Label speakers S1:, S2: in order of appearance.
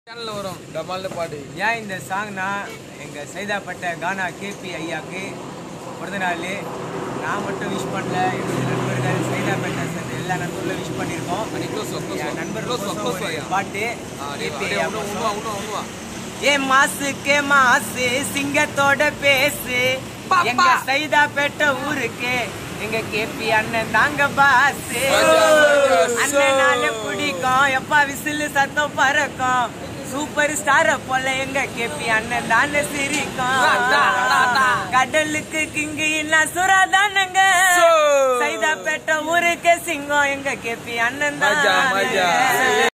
S1: சேனல்ல வரும் டமால்னு பாடு
S2: ஏன் இந்த சாங்னா எங்கள் சைதாப்பட்ட கானா கேபி ஐயாக்கு பிறந்த நாள் நான் மட்டும் விஷ் பண்ணல என்னுடைய நண்பர்கள் சைதாப்பேட்டை சேர்ந்த எல்லா நண்பர்களும் விஷ் பண்ணியிருக்கோம்
S1: அடி க்ளோஸ் க்ளோஸ்
S2: என் நண்பர்
S1: க்ளோஸ் க்ளோஸ்
S2: ஒரு
S1: ஐயா
S2: பாட்டு
S1: அடே
S2: KP
S1: அடே
S2: ஐயா
S1: உண்ணு உண்ணு உண்ணு உண்ணு
S2: ஏ மாசுக்கு மாசு சிங்கத்தோட பேசு
S1: பாப்பா.
S2: எங்க சைதாப்பேட்டை ஊருக்கு எங்க கேபி அண்ணன் தாங்க பாஸ்
S1: மஜா, மஜா,
S2: அண்ணனால
S1: சோ.
S2: பிடிக்கும் எப்பா விசிலு சத்தம் பறக்கும் சூப்பர் ஸ்டார போல எங்க கேபி அண்ணன் தானே சிரிக்கும்
S1: அடா, அடா, அடா.
S2: கடலுக்கு கிங்கு இல்ல சுராதானுங்க
S1: சோ.
S2: சைதாப்பேட்டை ஊருக்கு சிங்கம் எங்க கேபி அண்ணன்
S1: மஜா,
S2: தான்
S1: மஜா.